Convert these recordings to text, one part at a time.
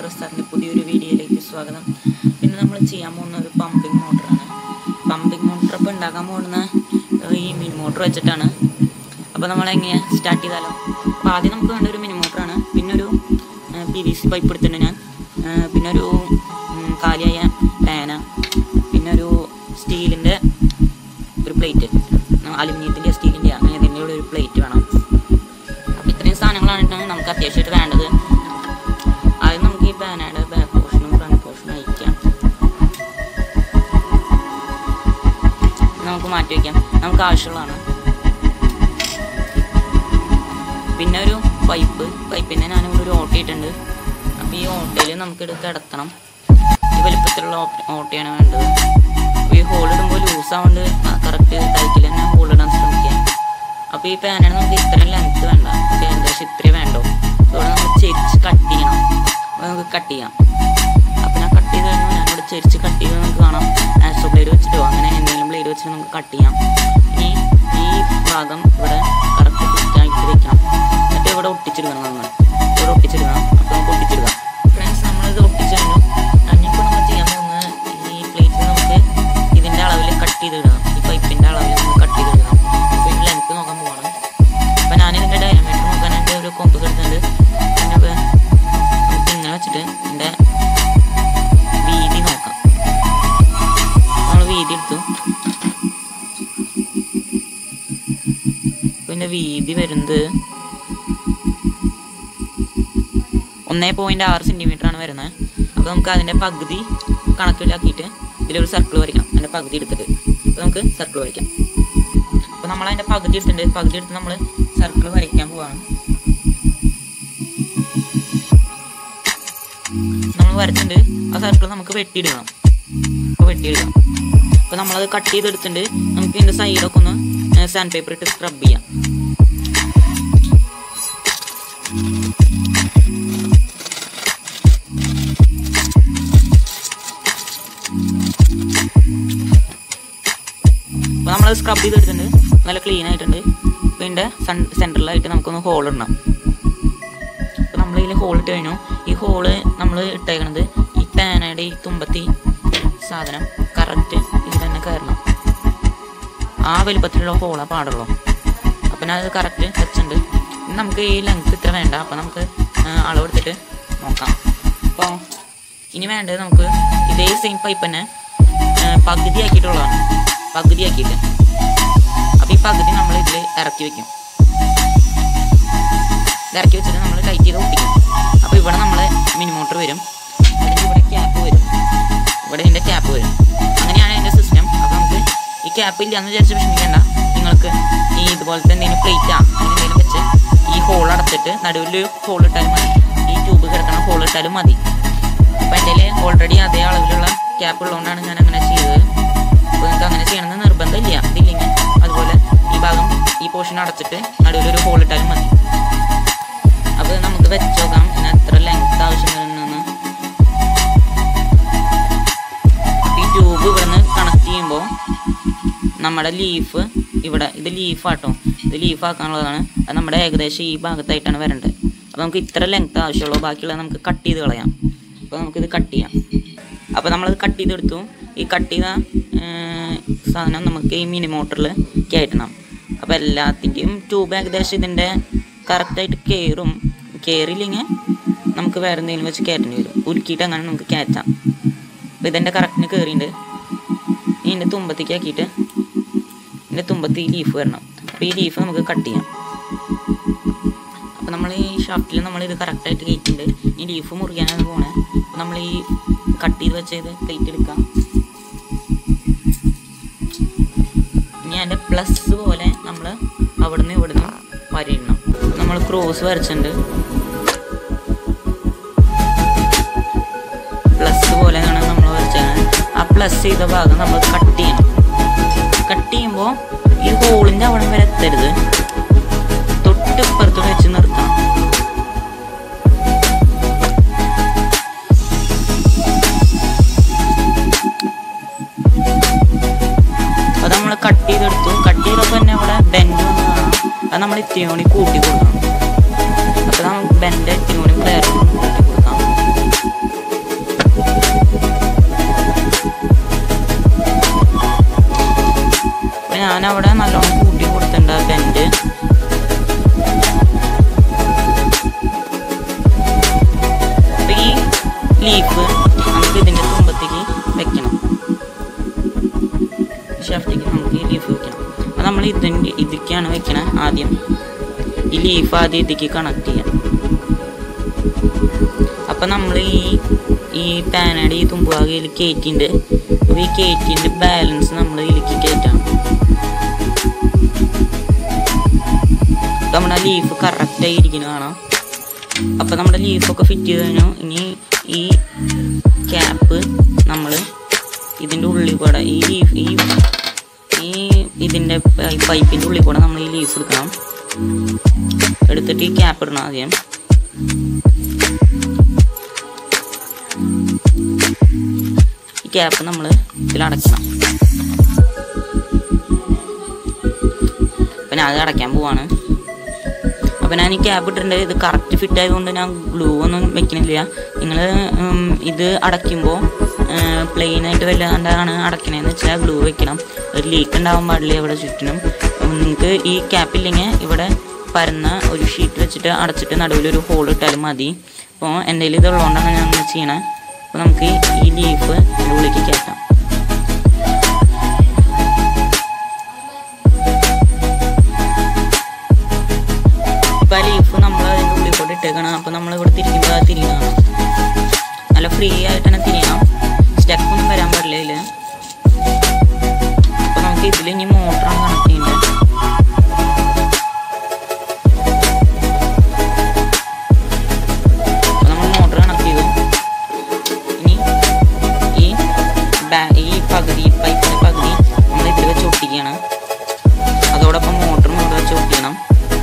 സാറിൻ്റെ പുതിയൊരു വീഡിയോയിലേക്ക് സ്വാഗതം ഇന്ന് നമ്മൾ ചെയ്യാൻ പോകുന്ന ഒരു പമ്പിംഗ് മോട്ടറാണ് പമ്പിംഗ് മോട്ടർ ഇപ്പോൾ ഉണ്ടാക്കാൻ പോകുന്ന ഈ മിനി മോട്ടർ വെച്ചിട്ടാണ് അപ്പോൾ നമ്മൾ എങ്ങനെ സ്റ്റാർട്ട് ചെയ്താലോ അപ്പോൾ ആദ്യം നമുക്ക് വേണ്ട ഒരു മിനി മോട്ടറാണ് പിന്നെ ഒരു പി വി സി പൈപ്പ് എടുത്തിട്ടുണ്ട് ഞാൻ ആ, പിന്നെ ഒരു ഉം, കാലിയായ പാന പിന്നെ ഒരു സ്റ്റീലിൻ്റെ ഒരു പ്ലേറ്റ് അലുമിനിയത്തിൻ്റെ സ്റ്റീലിൻ്റെ അങ്ങനെ ഏതെങ്കിലും ഒരു പ്ലേറ്റ് വേണം അപ്പോൾ ഇത്രയും സാധനങ്ങളാണ് നമുക്ക് അത്യാവശ്യമായിട്ട് വേണ്ടത് ആദ്യം നമുക്ക് ഈ പാനയുടെ ബാക്ക് പോർഷനും ഫ്രണ്ട് പോർഷനും അയക്കാം നമുക്ക് മാറ്റി വയ്ക്കാം നമുക്ക് ആവശ്യമുള്ളതാണ് പിന്നെ ഒരു പൈപ്പ് പൈപ്പിനെ ഞാനിവിടെ ഒരു ഓട്ടയിട്ടുണ്ട് അപ്പോൾ ഈ ഓട്ടയിൽ നമുക്ക് എടുത്ത് കിടത്തണം ഈ വലിപ്പത്തിലുള്ള ഓട്ട- ഓട്ടയാണ് വേണ്ടത് അപ്പോൾ ഈ ഹോൾ ഇടുമ്പോൾ ലൂസ് ആവുകൊണ്ട് കറക്റ്റ് ടൈറ്റിൽ തന്നെ ഹോൾ ഇടാൻ ശ്രമിക്കാം അപ്പോൾ ഈ പാനാണ് നമുക്ക് ഇത്രയും ലെങ്ത് വേണ്ട ഇത് ഏകദേശം ഇത്രയും വേണ്ടോ ഇവിടെ നമുക്ക് ചെരിച്ച് കട്ട് ചെയ്യണം അപ്പോൾ നമുക്ക് കട്ട് ചെയ്യാം അപ്പോൾ ഞാൻ കട്ട് ചെയ്ത് കഴിഞ്ഞാൽ ഞാനിവിടെ ചെരിച്ച് കട്ട് ചെയ്ത് നമുക്ക് കാണാം ആസ്ട്രോ ബ്ലേഡ് വെച്ചിട്ടോ അങ്ങനെ എന്തെങ്കിലും ബ്ലേഡ് വെച്ചിട്ട് നമുക്ക് കട്ട് ചെയ്യാം ഇനി ഈ ഭാഗം ഇവിടെ കറക്റ്റ് ഫിറ്റായിട്ട് വെക്കണം എന്നിട്ട് ഇവിടെ ഒട്ടിച്ചിടുക്കണം നമ്മൾ ഇവിടെ ഒട്ടിച്ചിടുക്കണം അപ്പോൾ നമുക്ക് ഒട്ടിച്ചിടുക ഫ്രണ്ട്സ് നമ്മളിത് ഒട്ടിച്ചു കഴിഞ്ഞു ഇനിയിപ്പോൾ നമ്മൾ ചെയ്യാൻ പോകുന്നത് ഈ പ്ലേറ്റ് നമുക്ക് ഇതിൻ്റെ അളവിൽ കട്ട് ചെയ്തിടണം ഈ പൈപ്പിൻ്റെ അളവിൽ നമ്മൾ കട്ട് ചെയ്തിടണം അപ്പോൾ ഈ ലെങ്ത്ത് നോക്കാൻ പോവാണ് അപ്പോൾ ഞാനിതിൻ്റെ ഡയമീറ്റർ നോക്കാനായിട്ട് ഒരു കൊമ്പ് കിടക്കുന്നുണ്ട് പിന്നെ ഇപ്പൊ നമുക്ക് ഇങ്ങനെ വെച്ചിട്ട് ഇതിൻ്റെ വീതി നോക്കാം നമ്മൾ വീതി എടുത്തു പിന്നെ വീതി വരുന്നത് ഒന്നേ പോയിന്റ് ആറ് സെന്റിമീറ്റർ ആണ് വരുന്നത് അപ്പോൾ നമുക്ക് അതിന്റെ പകുതി കണക്കിലാക്കിയിട്ട് ഇതിലൊരു സർക്കിൾ വരയ്ക്കാം അതിന്റെ പകുതി എടുത്തിട്ട് അപ്പോൾ നമുക്ക് സർക്കിൾ വരയ്ക്കാം അപ്പോൾ നമ്മൾ അതിന്റെ പകുതി എടുത്തിട്ടുണ്ട് പകുതി എടുത്ത് നമ്മൾ സർക്കിൾ വരയ്ക്കാൻ പോവാണ് നമ്മൾ വരച്ചിട്ടുണ്ട് ആ സർക്കിൾ നമുക്ക് വെട്ടിയിടണം അപ്പോൾ വെട്ടിയിടണം അപ്പോൾ നമ്മളത് കട്ട് ചെയ്തെടുത്തിട്ടുണ്ട് നമുക്ക് ഇതിന്റെ സൈഡൊക്കെ ഒന്ന് സാൻഡ് പേപ്പർ ഇട്ട് സ്ക്രബ് ചെയ്യാം അപ്പോൾ നമ്മൾ സ്ക്രബ് ചെയ്തെടുത്തിട്ടുണ്ട് നല്ല ക്ലീൻ ആയിട്ടുണ്ട് അപ്പോൾ ഇതിൻ്റെ സെൻറ്ററിലായിട്ട് നമുക്കൊന്ന് ഹോൾ ഇടണം അപ്പോൾ നമ്മൾ ഇതിൽ ഹോൾ ഇട്ട് കഴിഞ്ഞു ഈ ഹോള് നമ്മൾ ഇട്ടേക്കണത് ഈ പാനയുടെ ഈ തുമ്പത്തി സാധനം കറക്റ്റ് ഇത് തന്നെ കയറണം ആ വലുപ്പത്തിലുള്ള ഹോളാ പാടുള്ളൂ അപ്പം ഞാൻ അത് കറക്റ്റ് വെച്ചിട്ടുണ്ട് ഇനി നമുക്ക് ഈ ലെങ്ത് ഇത്ര വേണ്ട അപ്പം നമുക്ക് ആ, അളവെടുത്തിട്ട് നോക്കാം അപ്പോൾ ഇനി വേണ്ടത് നമുക്ക് ഇതേ സെയിം പൈപ്പ് തന്നെ ആ, പകുതി ആക്കിയിട്ടുള്ളതാണ് പകുതി ആക്കിയിട്ട് അപ്പോൾ ഈ പകുതി നമ്മൾ ഇതിൽ ഇറക്കി വെക്കും ഇത് ഇറക്കി വെച്ചിട്ട് നമ്മൾ ടൈറ്റ് ചെയ്ത് ഒട്ടിക്കും അപ്പോൾ ഇവിടെ നമ്മൾ മിനി മോട്ടർ വരും അതിൻ്റെ ഇവിടെ ക്യാപ്പ് വരും ഇവിടെ ഇതിൻ്റെ ക്യാപ്പ് വരും അങ്ങനെയാണ് അതിൻ്റെ സിസ്റ്റം അപ്പോൾ നമുക്ക് ഈ ക്യാപ്പ് ഇല്ലാന്ന് വിചാരിച്ച് വിഷമിക്കേണ്ട നിങ്ങൾക്ക് ഈ ഇതുപോലത്തെ എന്തെങ്കിലും പ്ലേറ്റാ അങ്ങനെ എന്തെങ്കിലും വെച്ച് ഈ ഹോൾ അടച്ചിട്ട് നടുവിൽ ഹോൾ ഇട്ടാലും മതി ഈ ട്യൂബ് കിടക്കണ ഹോൾ ഇട്ടാലും മതി അപ്പോൾ എൻ്റെ കയ്യിൽ ഓൾറെഡി അതേ അളവിലുള്ള ക്യാപ്പ് ഉള്ളതുകൊണ്ടാണ് ഞാൻ അങ്ങനെ ചെയ്തത് അപ്പോൾ നിങ്ങൾക്ക് അങ്ങനെ ചെയ്യണമെന്ന് നിർബന്ധമില്ല ഇതില്ലെങ്കിൽ അതുപോലെ ഈ ഭാഗം ഈ പോർഷൻ അടച്ചിട്ട് നടുവിൽ ഒരു ഹോൾ ഇട്ടാലും മതി അപ്പോൾ നമുക്ക് വെച്ച് നോക്കാം ഇതിന് എത്ര ലെങ്ത് ആവശ്യം വരുന്നെന്ന് ഈ ട്യൂബ് ഇവിടുന്ന് കണക്ട് ചെയ്യുമ്പോൾ നമ്മുടെ ലീഫ് ഇവിടെ ഇത് ലീഫാട്ടോ ഇത് ലീഫ് ആക്കാനുള്ളതാണ് അത് നമ്മുടെ ഏകദേശം ഈ ഭാഗത്തായിട്ടാണ് വരേണ്ടത് അപ്പോൾ നമുക്ക് ഇത്ര ലെങ്ത് ആവശ്യമുള്ളൂ ബാക്കിയുള്ളത് നമുക്ക് കട്ട് ചെയ്ത് കളയാം അപ്പോൾ നമുക്കിത് കട്ട് ചെയ്യാം അപ്പോൾ നമ്മളത് കട്ട് ചെയ്തെടുത്തു ഈ കട്ട് ചെയ്ത ഏർ, സാധനം നമുക്ക് ഈ മിനി മോട്ടറിൽ കയറ്റണം അപ്പോൾ എല്ലാത്തിൻ്റെയും ട്യൂബ് ഏകദേശം ഇതിൻ്റെ കറക്റ്റായിട്ട് കയറും കയറിയില്ലെങ്കിൽ നമുക്ക് വേറെ എന്തെങ്കിലും വെച്ച് കയറ്റേണ്ടി വരും ഉരുക്കിയിട്ട് അങ്ങനെ നമുക്ക് കയറ്റാം അപ്പോൾ ഇതിൻ്റെ കറക്റ്റിന് കയറിയിട്ടുണ്ട് ഇനി ഇതിൻ്റെ തുമ്പത്തേക്ക് ആക്കിയിട്ട് ഇതിൻ്റെ തുമ്പത്ത് ഈ ലീഫ് വരണം അപ്പോൾ ഈ ലീഫ് നമുക്ക് കട്ട് ചെയ്യാം അപ്പോൾ നമ്മൾ ഈ ഷാഫ്റ്റിൽ നമ്മൾ ഇത് കറക്റ്റായിട്ട് കയറ്റിയിട്ടുണ്ട് ഈ ലീഫ് മുറിക്കാനാണ് പോണേ അപ്പോൾ നമ്മൾ ഈ കട്ട് ചെയ്ത് വെച്ച ഇത് പ്ലേറ്റ് എടുക്കാം ഇനി അതിൻ്റെ പ്ലസ് പോലെ നമ്മൾ അവിടുന്ന് ഇവിടുന്ന് വരയിടണം നമ്മൾ ക്രോസ് വരച്ചിട്ടുണ്ട് പ്ലസ് പോലെയാണ് നമ്മൾ വരച്ചത് ആ പ്ലസ് ചെയ്ത ഭാഗം നമ്മൾ കട്ട് ചെയ്യണം കട്ട് ചെയ്യുമ്പോൾ ഈ ഹോളിൻ്റെ അവിടെ വരെ എത്തരുത് തൊട്ട് ഇപ്പുറത്ത് വെച്ച് നിർത്തണം അത് നമ്മൾ കട്ട് ചെയ്തെടുത്തു കട്ട് ചെയ്തപ്പോൾ തന്നെ അവിടെ ബെൻഡ് വന്ന് കാണാം അത് നമ്മൾ ഇത്തിരി കൂടി കൂട്ടി കൊടുക്കണം അപ്പോൾ നമുക്ക് ബെൻഡ് ഇത്തിരി കൂടി ക്ലിയർ കൂട്ടി കൊടുക്കാം ഞാൻ അവിടെ നല്ലോണം കൂട്ടി കൊടുത്തിട്ടുണ്ട് ആ ബെൻഡ് അപ്പൊ ഈ ലീഫ് നമുക്ക് ഇതിന്റെ തുമ്പത്തേക്ക് വെക്കണം ഷാഫ്റ്റിക്ക് നമുക്ക് ഈ ലീഫ് വെക്കണം അപ്പൊ നമ്മൾ ഇതിന്റെ ഇതിക്കാണ് വെക്കണ ആദ്യം ഈ ലീഫ് ആദ്യം ഇതിക്ക് കണക്ട് ചെയ്യാം അപ്പൊ നമ്മൾ ഈ ഈ പാനയുടെ ഈ തുമ്പുവാകയിൽ കയറ്റിണ്ട് അപ്പൊ ഈ കയറ്റിന്റെ ബാലൻസ് നമ്മൾ ഇതിലേക്ക് കയറ്റാം നമ്മുടെ ലീഫ് കറക്റ്റായി ഇരിക്കുന്ന കാണാം അപ്പൊ നമ്മുടെ ലീഫൊക്കെ ഫിറ്റ് ചെയ്ത് കഴിഞ്ഞു ഇനി ഈ ക്യാപ്പ് നമ്മൾ ഇതിൻ്റെ ഉള്ളിൽ കൂടെ ഈ ലീഫ് ഈ ഈ ഇതിൻ്റെ പൈപ്പിൻ്റെ ഉള്ളിൽ കൂടെ നമ്മൾ ഈ ലീഫ് എടുക്കണം എടുത്തിട്ട് ഈ ക്യാപ്പ് ഇടണം ആദ്യം ഈ ക്യാപ്പ് നമ്മൾ ഇതിൽ അടയ്ക്കണം അപ്പം ഞാൻ അത് അടയ്ക്കാൻ പോവാണ് അപ്പം ഞാൻ ഈ ക്യാബ് ഇട്ടിട്ടുണ്ട് ഇത് കറക്റ്റ് ഫിറ്റ് ആയതുകൊണ്ട് ഞാൻ ഗ്ലൂ ഒന്നും വെക്കണില്ല നിങ്ങൾ ഇത് അടയ്ക്കുമ്പോൾ പ്ലെയിൻ ആയിട്ട് വല്ലാണ്ടാണ് അടയ്ക്കണതെന്ന് വെച്ചാൽ ഗ്ലൂ വെക്കണം ഒരു ലീക്ക് ഉണ്ടാവാൻ പാടില്ല ഇവിടെ ചുറ്റിനും നിങ്ങൾക്ക് ഈ ക്യാപ്പ് ഇല്ലെങ്കിൽ ഇവിടെ പരന്ന ഒരു ഷീറ്റ് വെച്ചിട്ട് അടച്ചിട്ട് നടുവിൽ ഒരു ഹോൾ ഇട്ടാലും മതി അപ്പോൾ എൻ്റെ കയ്യിൽ ഇതുള്ളതുകൊണ്ടാണ് ഞാൻ അങ്ങനെ ചെയ്യണത് അപ്പോൾ നമുക്ക് ഈ ലീഫ് ഇതിൻ്റെ ഉള്ളിലേക്ക് കയറ്റാം ഇപ്പം ആ ലീഫ് നമ്മൾ അതിൻ്റെ ഉള്ളിൽ കൂടെ ഇട്ടേക്കണം അപ്പോൾ നമ്മൾ ഇവിടെ തിരിക്കുമ്പോൾ അത് തിരിയണം നല്ല ഫ്രീ ആയിട്ട് തന്നെ തിരിയണം സ്റ്റെപ്പ് ഒന്നും വരാൻ പാടില്ല ഇതിൽ അപ്പോൾ നമുക്ക് ഇതിൽ ഇനി മോട്ടറാണ് കണക്ട് ചെയ്യുന്നത് അപ്പോൾ നമ്മൾ മോട്ടർ കണക്ട് ചെയ്തു ഇനി ഈ ബാ- ഈ പകുതി പൈപ്പിൻ്റെ പകുതി നമ്മൾ ഇതിൽ വെച്ച് ഒട്ടിക്കുകയാണ് അതോടൊപ്പം മോട്ടറും ഇവിടെ വെച്ച് ഒട്ടിക്കണം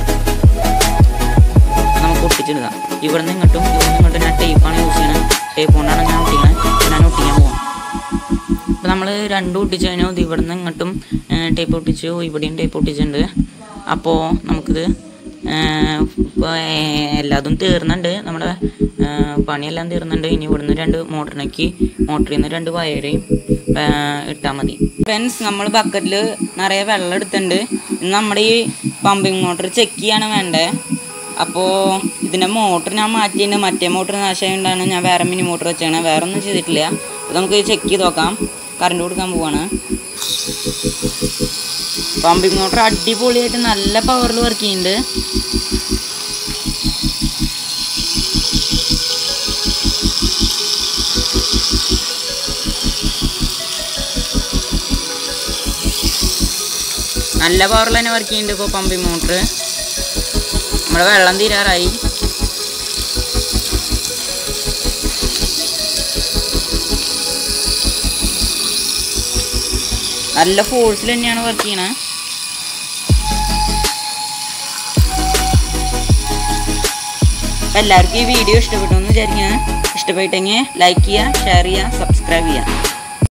നമുക്ക് ഒട്ടിച്ചിടുക ഇവിടെ നിന്ന് ഇങ്ങോട്ടും ഇവിടെ നിന്ന് ഇങ്ങോട്ടും ഞാൻ ടേപ്പാണ് യൂസ് ചെയ്യണത് ടേപ്പ് കൊണ്ടാണ് ഞാൻ ഒട്ടിക്കണത് ഞാൻ ഒട്ടിക്കാൻ പോകാം അപ്പോൾ നമ്മൾ രണ്ടും ഒട്ടിച്ച് കഴിഞ്ഞു ഇത് ഇവിടെ നിന്ന് ഇങ്ങോട്ടും ടേപ്പ് ഒട്ടിച്ചു ഇവിടെയും ടേപ്പ് ഒട്ടിച്ചിട്ടുണ്ട് അപ്പോൾ നമുക്കിത് ഏഹ്, ഇപ്പൊ, ഏഹ്, എല്ലാതും തീർന്നുണ്ട് നമ്മുടെ ഏഹ്, പണിയെല്ലാം തീർന്നുണ്ട് ഇനി ഇവിടുന്ന് രണ്ട് മോട്ടറിനേക്ക് മോട്ടറിൽ നിന്ന് രണ്ട് വയറ് ഇട്ടാൽ മതി ഫ്രണ്ട്സ് നമ്മൾ ബക്കറ്റിൽ നിറയെ വെള്ളം എടുത്തിട്ടുണ്ട് ഇന്ന് നമ്മുടെ ഈ പമ്പിങ് മോട്ടർ ചെക്ക് ചെയ്യാണ് വേണ്ടേ അപ്പോൾ ഇതിൻ്റെ മോട്ടർ ഞാൻ മാറ്റിയിട്ടുണ്ട് മറ്റേ മോട്ടർ നാശമായതുകൊണ്ടാണ് ഞാൻ വേറെ മിനി മോട്ടർ വെച്ചാണ് വേറെ ഒന്നും ചെയ്തിട്ടില്ല അപ്പോൾ നമുക്ക് ചെക്ക് ചെയ്ത് നോക്കാം കറണ്ട് കൊടുക്കാൻ പോവാണ് പമ്പിങ് മോട്ടർ അടിപൊളിയായിട്ട് നല്ല പവറിൽ വർക്ക് ചെയ്യുന്നുണ്ട് നല്ല പവറിൽ തന്നെ വർക്ക് ചെയ്യുന്നുണ്ട് ഇപ്പോൾ പമ്പിങ് മോട്ടർ നമ്മുടെ വെള്ളം തീരാറായി നല്ല ഫോഴ്സിൽ തന്നെയാണ് വർക്ക് ചെയ്യണത് എല്ലാവർക്കും ഈ വീഡിയോ ഇഷ്ടപ്പെട്ടു എന്ന് വിചാരിക്കുന്നത് ഇഷ്ടപ്പെട്ടെങ്കിൽ ലൈക്ക് ചെയ്യുക ഷെയർ ചെയ്യുക സബ്സ്ക്രൈബ് ചെയ്യുക